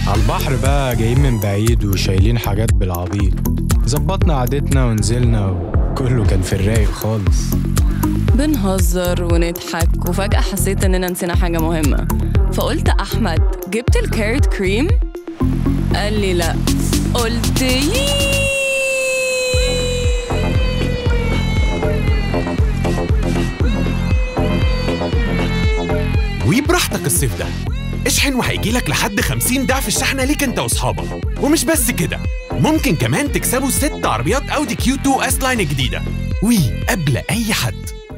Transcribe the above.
على البحر بقى جايين من بعيد وشايلين حاجات بالعبيط ظبطنا قعدتنا ونزلنا وكله كان في الرايق خالص بنهزر ونضحك وفجأة حسيت إننا نسينا حاجة مهمة فقلت أحمد جبت الكارت كريم؟ قال لي لأ قلت يي وبراحتك الصيف ده اشحن وهيجيلك لحد 50 ضعف الشحنة ليك انت واصحابك ومش بس كده ممكن كمان تكسبوا ست عربيات اودي كيو 2 اس لاين الجديدة وي قبل اي حد